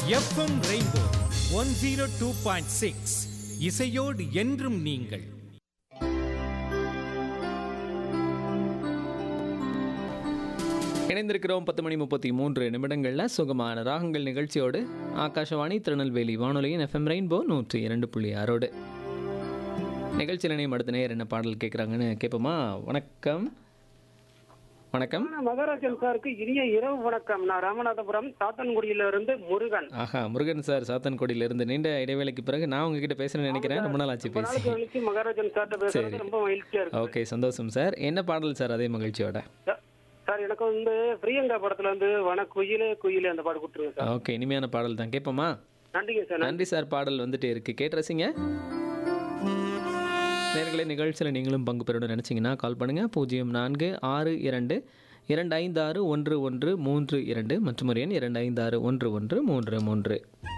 FM rainbow one zero two point six இசையோடு என்றும் நீங்கள் இணைந்திருக்கிறோம் பத்து மணி முப்பத்தி மூன்று நிமிடங்களில் சுகமான ராகங்கள் நிகழ்ச்சியோடு ஆகாஷவாணி திருநெல்வேலி வானொலியின் எஃப்எம் ரெயின்போ நூற்றி இரண்டு புள்ளி ஆறோடு நிகழ்ச்சியில் இணையும் அடுத்த நேர் என்ன பாடல் கேட்குறாங்கன்னு கேட்போமா வணக்கம் வணக்கம் மகாராஜன் சாருக்கு இனிய இரவு வணக்கம் நான் ராமநாதபுரம் சாத்தன்குடியில இருந்து முருகன் ஆஹா முருகன் சார் சாத்தன்கோடியிலிருந்து நீண்ட இடைவேளைக்கு பிறகு நான் உங்ககிட்ட பேசுறேன்னு நினைக்கிறேன் ரொம்ப நாள் ஆச்சு ரொம்ப பேசி நாளுக்கு கழிச்சு மகாராஜன் சார்ட்ட பேசுறது சரி. ரொம்ப மகிழ்ச்சியா இருக்கு ஓகே சந்தோஷம் சார் என்ன பாடல் சார் அதே மகிழ்ச்சியோட சார், சார் எனக்கு வந்து பிரியங்கா படத்துல வந்து வன குயிலே குயிலே அந்த பாடு கொடுத்துருங்க சார் ஓகே இனிமையான பாடல் தான் கேட்போமா நன்றிங்க சார் நன்றி சார் பாடல் வந்துட்டே இருக்கு கேட்டு ரசிங்க நேர்களை நிகழ்ச்சியில் நீங்களும் பங்கு பெறணும்னு நினச்சிங்கன்னா கால் பண்ணுங்கள் பூஜ்ஜியம் நான்கு ஆறு இரண்டு இரண்டு ஐந்து ஆறு ஒன்று ஒன்று மூன்று இரண்டு மற்றும் ஒரு எண் இரண்டு ஐந்து ஆறு ஒன்று ஒன்று மூன்று மூன்று